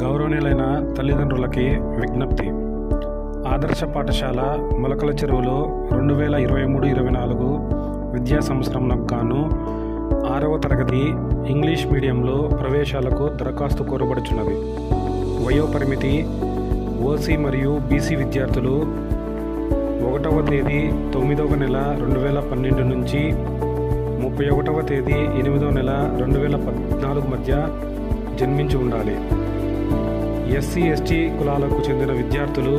గౌరవనీయులైన తల్లిదండ్రులకి విజ్ఞప్తి ఆదర్శ పాఠశాల మొలకల చెరువులో రెండు వేల ఇరవై మూడు ఇరవై నాలుగు విద్యా సంవత్సరంకు గాను ఆరవ తరగతి ఇంగ్లీష్ మీడియంలో ప్రవేశాలకు దరఖాస్తు కోరబడుచున్నది వయో పరిమితి ఓసీ మరియు బీసీ విద్యార్థులు ఒకటవ తేదీ తొమ్మిదవ నెల రెండు వేల పన్నెండు నుంచి ముప్పై ఒకటవ తేదీ ఎనిమిదవ నెల రెండు వేల పద్నాలుగు మధ్య జన్మించి ఉండాలి ఎస్సీ ఎస్టీ కులాలకు చెందిన విద్యార్థులు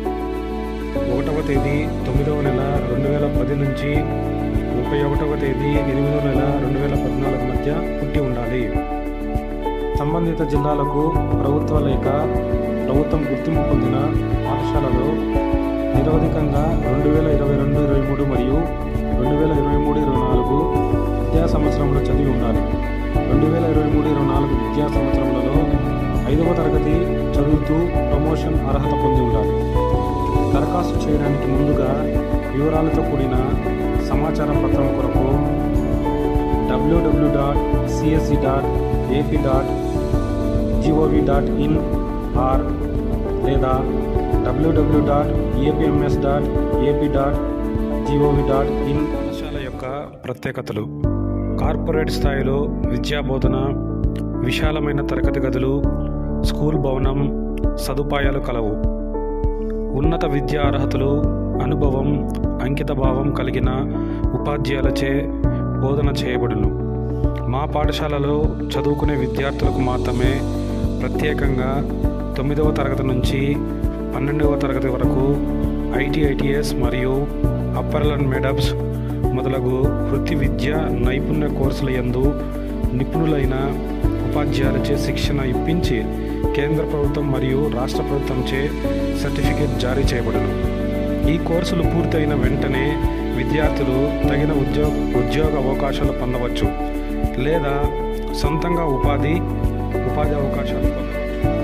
ఒకటవ తేదీ తొమ్మిదవ నెల రెండు వేల పది నుంచి ముప్పై ఒకటవ తేదీ ఎనిమిదవ నెల రెండు వేల పద్నాలుగు మధ్య పుట్టి ఉండాలి సంబంధిత జిల్లాలకు ప్రభుత్వ లేక ప్రభుత్వం గుర్తింపు పొందిన పాఠశాలలో నిరవధికంగా రెండు వేల ఇరవై రెండు ఇరవై మూడు మరియు రెండు వేల ఇరవై మూడు ఇరవై నాలుగు విద్యా సంవత్సరంలో చదివి ఉండాలి రెండు వేల ఇరవై మూడు ఇరవై నాలుగు విద్యా సంవత్సరంలో ఐదవ తరగతి చదువుతూ ప్రమోషన్ అర్హత పొంది ఉండాలి దరఖాస్తు చేయడానికి ముందుగా వివరాలతో కూడిన సమాచార పత్రం కొరకు WW dot CSC dot AP dot GOV dot in or లేదా WW dot APMS dot AP dot GOV dot in పాఠశాల యొక్క ప్రత్యేకతలు కార్పొరేట్ స్థాయిలో విద్యా బోధన విశాలమైన తరగతి గదులు స్కూల్ భవనం సదుపాయాలు కలవు ఉన్నత విద్యా అర్హతలు అనుభవం అంకితభావం కలిగిన ఉపాధ్యాయులచే బోధన చేయబడును మా పాఠశాలలో చదువుకునే విద్యార్థులకు మాత్రమే ప్రత్యేకంగా తొమ్మిదవ తరగతి నుంచి పన్నెండవ తరగతి వరకు ఐటీఐటిఎస్ మరియు అప్పర్ అండ్ మెడబ్స్ మొదలగు వృత్తి విద్య నైపుణ్య కోర్సుల యందు నిపుణులైన ఉపాధ్యాయులచే శిక్షణ ఇప్పించి కేంద్ర ప్రభుత్వం మరియు రాష్ట్ర ప్రభుత్వంచే సర్టిఫికేట్ జారీ చేయబడును ఈ కోర్సులు పూర్తయిన వెంటనే విద్యార్థులు తగిన ఉద్యోగ ఉద్యోగ అవకాశాలు పొందవచ్చు లేదా సొంతంగా ఉపాధి ఉపాధి అవకాశాలు పొందవచ్చు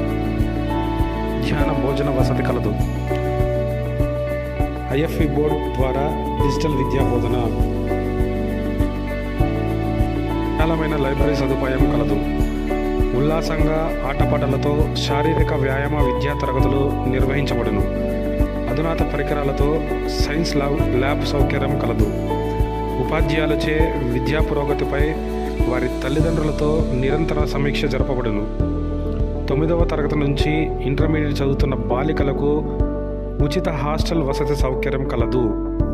ధ్యాన భోజన వసతి కలదు ఐఎఫ్ఈ బోర్డు ద్వారా డిజిటల్ విద్యా బోధన విశాలమైన లైబ్రరీ సదుపాయం కలదు ఉల్లాసంగా ఆటపాటలతో శారీరక వ్యాయామ విద్యా తరగతులు నిర్వహించబడును అధునాత పరికరాలతో సైన్స్ ల్యాబ్ ల్యాబ్ సౌకర్యం కలదు ఉపాధ్యాయులచే విద్యా పురోగతిపై వారి తల్లిదండ్రులతో నిరంతర సమీక్ష జరపబడును తొమ్మిదవ తరగతి నుంచి ఇంటర్మీడియట్ చదువుతున్న బాలికలకు ఉచిత హాస్టల్ వసతి సౌకర్యం కలదు